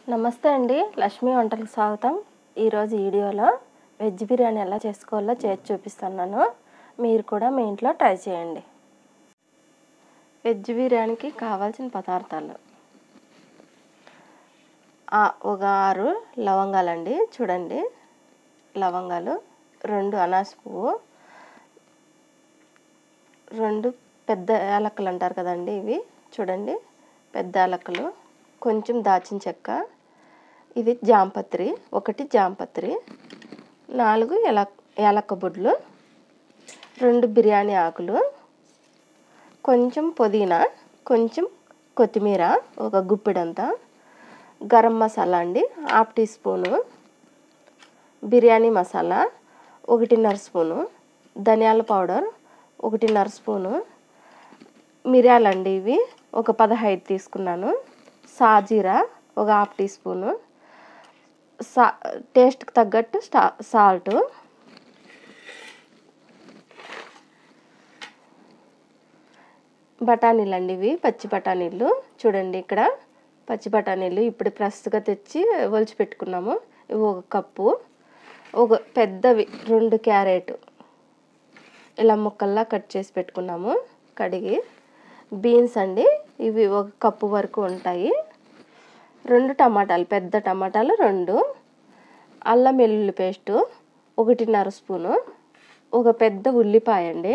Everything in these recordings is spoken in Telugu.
నమస్తే అండి లక్ష్మీ వంటలకు స్వాగతం ఈరోజు వీడియోలో వెజ్ బిర్యానీ ఎలా చేసుకోవాలో చేసి చూపిస్తున్నాను మీరు కూడా మీ ఇంట్లో ట్రై చేయండి వెజ్ బిర్యానీకి కావాల్సిన పదార్థాలు ఆ, ఒక ఆరు లవంగాలండి చూడండి లవంగాలు రెండు అనాస పువ్వు రెండు పెద్ద యాలక్కలు అంటారు కదండి ఇవి చూడండి పెద్ద యాలక్కలు కొంచెం దాచిన చెక్క ఇది జాంపత్రి ఒకటి జాంపత్రి నాలుగు ఎల యాలక్క బుడ్లు రెండు బిర్యానీ ఆకులు కొంచెం పుదీనా కొంచెం కొత్తిమీర ఒక గుప్పిడంతా గరం మసాలా అండి half teaspoon biryani masala ఒకటిన్నర స్పూను ధనియాల పౌడర్ ఒకటిన్నర స్పూను మిరియాలండి ఇవి ఒక పదహైదు తీసుకున్నాను సాజీరా ఒక హాఫ్ టీ స్పూను సా టేస్ట్కి తగ్గట్టు స్టా సాల్ట్ బఠానీలు అండి ఇవి పచ్చి బఠానీలు చూడండి ఇక్కడ పచ్చి బఠానీలు ఇప్పుడు ఫ్రెష్గా తెచ్చి ఒలిచి పెట్టుకున్నాము ఇవి ఒక కప్పు ఒక పెద్దవి రెండు క్యారెట్ ఇలా ముక్కల్లా కట్ చేసి పెట్టుకున్నాము కడిగి బీన్స్ అండి ఇవి ఒక కప్పు వరకు ఉంటాయి రెండు టమాటాలు పెద్ద టమాటాలు రెండు అల్లం వెల్లుల్లి పేస్టు ఒకటిన్నర స్పూను ఒక పెద్ద ఉల్లిపాయ అండి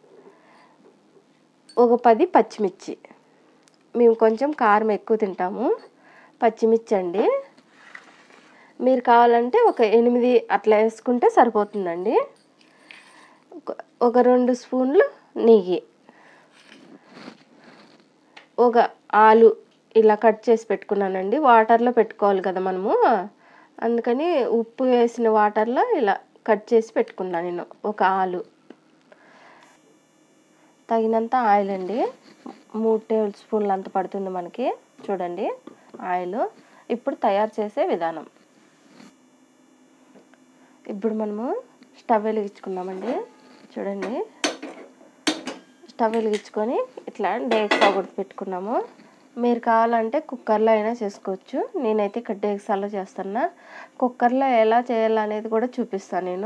ఒక పది పచ్చిమిర్చి మేము కొంచెం కారం ఎక్కువ తింటాము పచ్చిమిర్చి అండి మీరు కావాలంటే ఒక ఎనిమిది అట్లా వేసుకుంటే సరిపోతుందండి ఒక- ఒక రెండు స్పూన్లు నెయ్యి ఒక ఆలు ఇలా కట్ చేసి పెట్టుకున్నానండి వాటర్లో పెట్టుకోవాలి కదా మనము అందుకని ఉప్పు వేసిన వాటర్లో ఇలా కట్ చేసి పెట్టుకున్నాను నేను ఒక ఆలు తగినంత ఆయిల్ అండి మూడు టేబుల్ స్పూన్లు అంత పడుతుంది మనకి చూడండి ఆయిల్ ఇప్పుడు తయారు చేసే విధానం ఇప్పుడు మనము స్టవ్ వెలిగించుకున్నామండి చూడండి స్టవ్ వెలిగించుకొని ఇట్లా డేక్సా కూడా పెట్టుకున్నాము మీరు కావాలంటే కుక్కర్లో అయినా చేసుకోవచ్చు నేనైతే ఇక్కడ డేక్సాలో చేస్తున్నా కుక్కర్లో ఎలా చేయాలనేది కూడా చూపిస్తాను నేను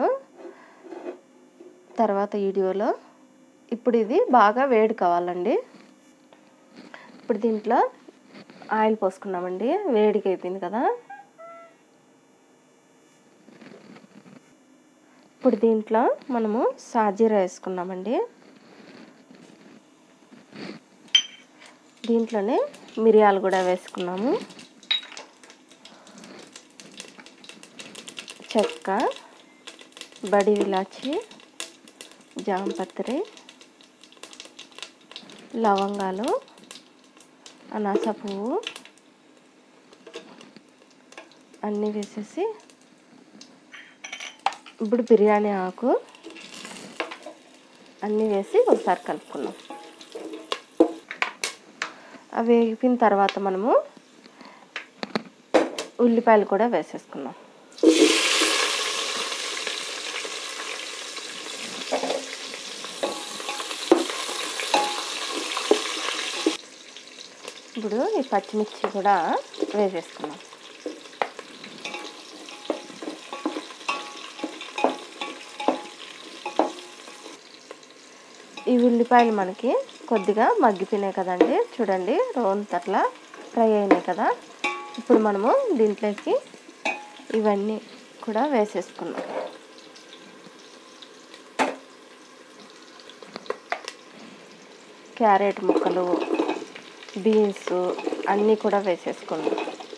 తర్వాత వీడియోలో ఇప్పుడు ఇది బాగా వేడి కావాలండి ఇప్పుడు దీంట్లో ఆయిల్ పోసుకున్నామండి వేడికి అయిపోయింది కదా ఇప్పుడు దీంట్లో మనము సాజీరా వేసుకున్నామండి దీంట్లోనే మిరియాలు కూడా వేసుకున్నాము చెక్క బడి ఇలాచి జాంపత్రి లవంగాలు అనాస పువ్వు అన్నీ వేసేసి ఇప్పుడు బిర్యానీ ఆకు అన్నీ వేసి ఒకసారి కలుపుకున్నాం అవి వేగిన తర్వాత మనము ఉల్లిపాయలు కూడా వేసేసుకున్నాం ఇప్పుడు ఈ పచ్చిమిర్చి కూడా వేసేసుకున్నాం ఈ ఉల్లిపాయలు మనకి కొద్దిగా మగ్గిపోయినాయి కదండి చూడండి రోంత అట్లా ఫ్రై అయినాయి కదా ఇప్పుడు మనము దీంట్లోకి ఇవన్నీ కూడా వేసేసుకున్నాం క్యారెట్ ముక్కలు బీన్స్ అన్నీ కూడా వేసేసుకున్నాం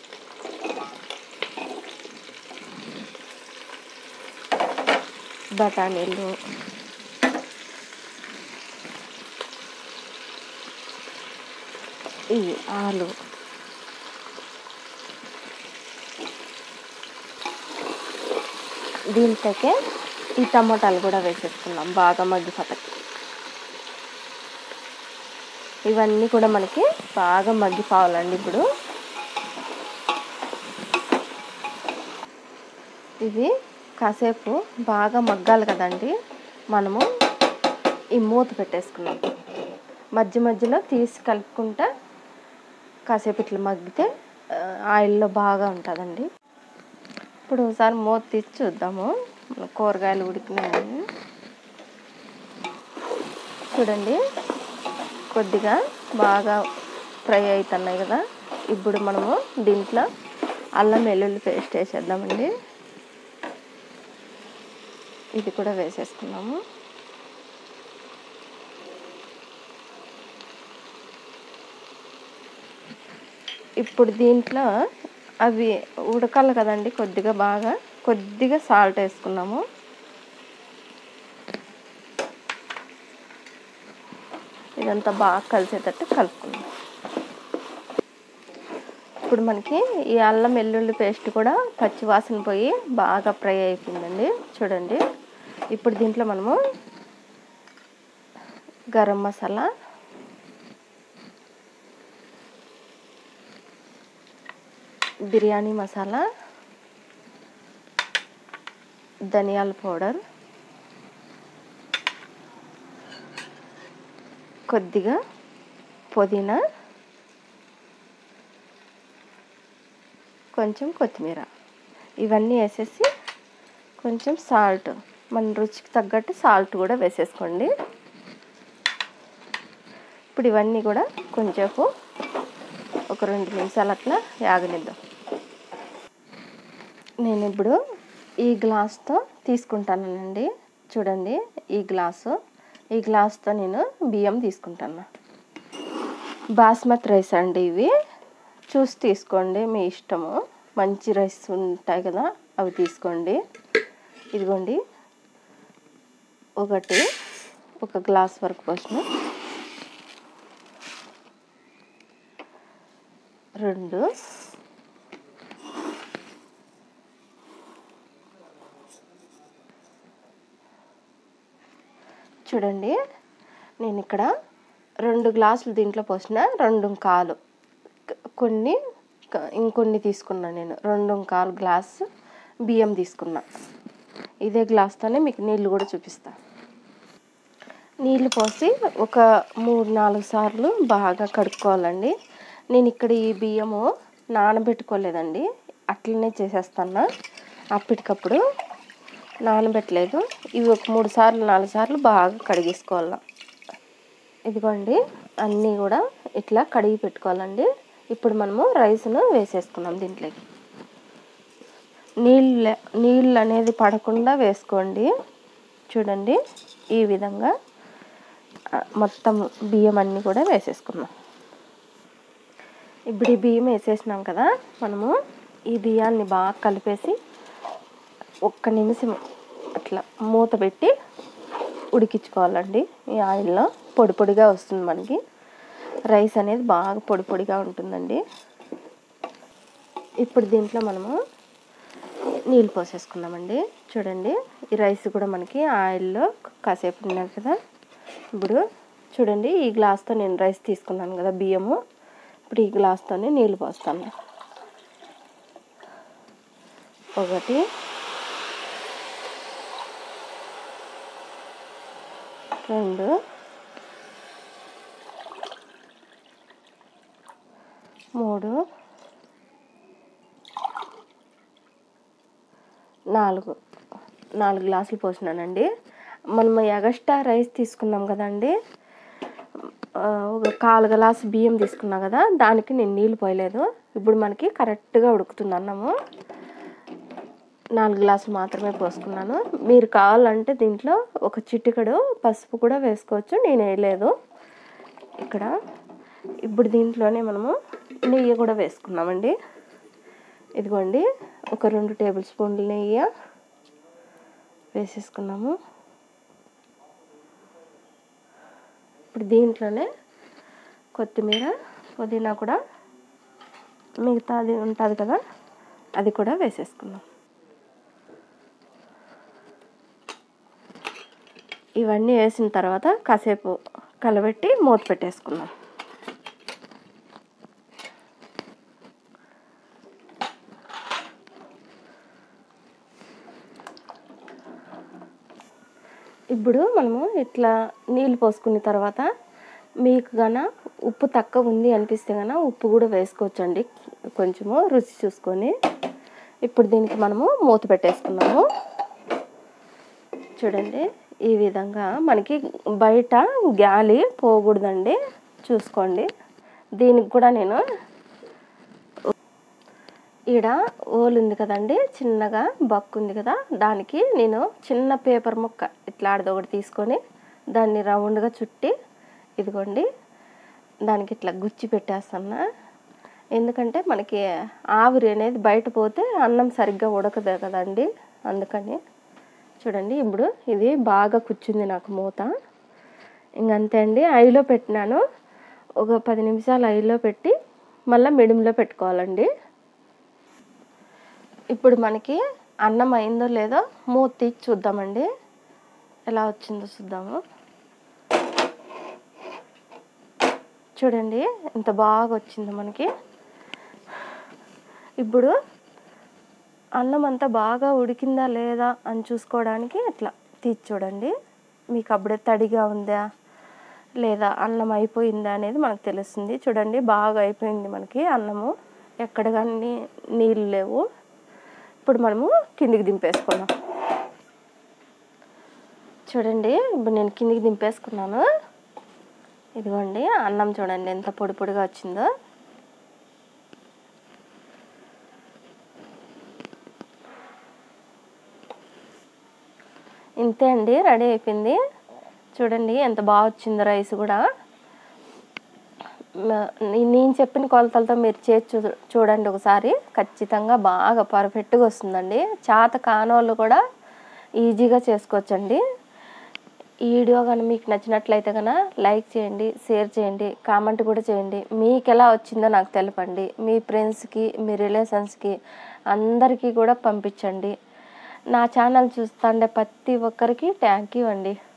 బఠానీలు ఇవి ఆలు దీంట్లోకే ఈ టమాటాలు కూడా వేసేసుకున్నాం బాగా మగ్గిపోతాయి ఇవన్నీ కూడా మనకి బాగా మగ్గిపోవాలండి ఇప్పుడు ఇవి కాసేపు బాగా మగ్గాలి కదండి మనము ఈ మూత పెట్టేసుకున్నాం మధ్య మధ్యలో తీసి కలుపుకుంటా కాసేపు ఇట్లా మగ్గితే ఆ, ఆయిల్లో బాగా ఉంటుందండి ఇప్పుడు ఒకసారి మూత తీసి చూద్దాము మన కూరగాయలు ఉడికినాయి చూడండి కొద్దిగా బాగా ఫ్రై అవుతున్నాయి కదా ఇప్పుడు మనము దీంట్లో అల్లం వెల్లుల్లి పేస్ట్ వేసేద్దామండి ఇది కూడా వేసేసుకున్నాము ఇప్పుడు దీంట్లో అవి ఉడకాలి కదండి కొద్దిగా బాగా కొద్దిగా సాల్ట్ వేసుకున్నాము ఇదంతా బాగా కలిసేటట్టు కలుపుకున్నాం ఇప్పుడు మనకి ఈ అల్లం వెల్లుల్లి పేస్ట్ కూడా పచ్చి వాసన పోయి బాగా ఫ్రై అయిపోయిందండి చూడండి ఇప్పుడు దీంట్లో మనము గరం మసాలా బిర్యానీ మసాలా ధనియాల పౌడర్ కొద్దిగా పుదీనా కొంచెం కొత్తిమీర ఇవన్నీ వేసేసి కొంచెం సాల్ట్ మన రుచికి తగ్గట్టు సాల్ట్ కూడా వేసేసుకోండి ఇప్పుడు ఇవన్నీ కూడా కొంచెంసేపు ఒక రెండు నిమిషాలు అట్లా యాగనిద్దాం నేను ఇప్పుడు ఈ గ్లాస్తో తీసుకుంటానండి చూడండి ఈ గ్లాసు ఈ గ్లాస్తో నేను బియ్యం తీసుకుంటాను బాస్మతి రైస్ అండి ఇవి చూసి తీసుకోండి మీ ఇష్టము మంచి రైస్ ఉంటాయి కదా అవి తీసుకోండి ఇదిగోండి ఒకటి ఒక గ్లాస్ వరకు పోసిన రెండు చూడండి నేను ఇక్కడ రెండు గ్లాసులు దీంట్లో పోసిన రెండు కాలు కొన్ని క- ఇంకొన్ని తీసుకున్నా నేను రెండు కాలు గ్లాస్ బియ్యం తీసుకున్నా ఇదే గ్లాస్తోనే మీకు నీళ్ళు కూడా చూపిస్తా నీళ్ళు పోసి ఒక మూడు నాలుగు సార్లు బాగా కడుక్కోవాలండి నేను ఇక్కడ ఈ బియ్యము నానబెట్టుకోలేదండి అట్లనే చేసేస్తాను అప్పటికప్పుడు నానబెట్టలేదు ఇవి ఒక మూడు సార్లు నాలుగు సార్లు బాగా కడిగేసుకోవాలి ఇదిగోండి అన్నీ కూడా ఇట్లా కడిగి పెట్టుకోవాలండి ఇప్పుడు మనము రైస్ను వేసేసుకున్నాం దీంట్లోకి నీళ్ళు నీళ్ళు అనేది పడకుండా వేసుకోండి చూడండి ఈ విధంగా ఆ, మొత్తం బియ్యం అన్నీ కూడా వేసేసుకున్నాం ఇప్పుడు ఈ బియ్యం వేసేసినాం కదా మనము ఈ బియ్యాన్ని బాగా కలిపేసి ఒక్క నిమిషం అట్లా మూత పెట్టి ఉడికించుకోవాలండి ఈ ఆయిల్లో పొడి పొడిగా వస్తుంది మనకి రైస్ అనేది బాగా పొడి పొడిగా ఉంటుందండి ఇప్పుడు దీంట్లో మనము నీళ్ళు పోసేసుకున్నామండి చూడండి ఈ రైస్ కూడా మనకి ఆయిల్లో కాసేపు ఉన్నారు కదా ఇప్పుడు చూడండి ఈ గ్లాస్తో నేను రైస్ తీసుకున్నాను కదా బియ్యము ఇప్పుడు ఈ గ్లాస్తోనే నీళ్ళు పోస్తాను ఒకటి రెండు మూడు నాలుగు నాలుగు గ్లాసులు పోసినానండి మనం ఎగస్ట్రా రైస్ తీసుకున్నాం కదండి ఆ, ఒక కాలు గ్లాసు బియ్యం తీసుకున్నాం కదా దానికి నేను నీళ్ళు పోయలేదు ఇప్పుడు మనకి కరెక్ట్గా ఉడుకుతుంది అన్నము నాలుగు గ్లాసులు మాత్రమే పోసుకున్నాను మీరు కావాలంటే దీంట్లో ఒక చిటికెడు పసుపు కూడా వేసుకోవచ్చు నేను వేయలేదు ఇక్కడ ఇప్పుడు దీంట్లోనే మనము నెయ్యి కూడా వేసుకున్నామండి ఇదిగోండి ఒక రెండు టేబుల్ స్పూన్లు నెయ్యి వేసేసుకున్నాము ఇప్పుడు దీంట్లోనే కొత్తిమీర పుదీనా కూడా మిగతాది ఉంటుంది కదా అది కూడా వేసేసుకున్నాం ఇవన్నీ వేసిన తర్వాత కాసేపు కలబెట్టి మూత పెట్టేసుకున్నాం ఇప్పుడు మనము ఇట్లా నీళ్ళు పోసుకున్న తర్వాత మీకు గన ఉప్పు తక్కువ ఉంది అనిపిస్తే గన ఉప్పు కూడా వేసుకోవచ్చండి కొంచెము రుచి చూసుకొని ఇప్పుడు దీనికి మనము మూత పెట్టేసుకున్నాము చూడండి ఈ విధంగా మనకి బయట గాలి పోకూడదండి చూసుకోండి దీనికి కూడా నేను ఈడ ఓలు ఉంది కదండి చిన్నగా బక్కు ఉంది కదా దానికి నేను చిన్న పేపర్ ముక్క ఇట్లా ఆడది ఒకటి తీసుకొని దాన్ని రౌండ్గా చుట్టి ఇదిగోండి దానికి ఇట్లా గుచ్చి పెట్టేస్తున్నా ఎందుకంటే మనకి ఆవిరి అనేది బయట పోతే అన్నం సరిగ్గా ఉడకదు కదండి అందుకని చూడండి ఇప్పుడు ఇది బాగా కూర్చుంది నాకు మూత ఇంకంతే అండి ఐలో పెట్టినాను ఒక పది నిమిషాలు ఐలో పెట్టి మళ్ళీ మిడిమిలో పెట్టుకోవాలండి ఇప్పుడు మనకి అన్నం అయిందో లేదో మూత తీసి చూద్దామండి ఎలా వచ్చిందో చూద్దాము చూడండి ఎంత బాగా వచ్చిందో మనకి ఇప్పుడు అన్నం అంతా బాగా ఉడికిందా లేదా అని చూసుకోవడానికి ఇట్లా తీసి చూడండి మీకు అప్పుడే తడిగా ఉందా లేదా అన్నం అయిపోయిందా అనేది మనకు తెలుస్తుంది చూడండి బాగా అయిపోయింది మనకి అన్నము ఎక్కడ కానీ నీళ్ళు లేవు ఇప్పుడు మనము కిందికి దింపేసుకున్నాం చూడండి ఇప్పుడు నేను కిందికి దింపేసుకున్నాను ఇదిగోండి అన్నం చూడండి ఎంత పొడి పొడిగా వచ్చిందో ఇంతే అండి రెడీ అయిపోయింది చూడండి ఎంత బాగా వచ్చిందో రైస్ కూడా మ- నే- నేను చెప్పిన కొలతలతో మీరు చేసి చూ చూడండి ఒకసారి ఖచ్చితంగా బాగా పర్ఫెక్ట్గా వస్తుందండి చేత కానోళ్ళు కూడా ఈజీగా చేసుకోవచ్చండి ఈ వీడియో కానీ మీకు నచ్చినట్లయితే కనుక లైక్ చేయండి షేర్ చేయండి కామెంట్ కూడా చేయండి మీకు ఎలా వచ్చిందో నాకు తెలపండి మీ ఫ్రెండ్స్కి మీ రిలేషన్స్కి అందరికీ కూడా పంపించండి నా ఛానల్ చూస్తుండే ప్రతి ఒక్కరికి థ్యాంక్ యూ అండి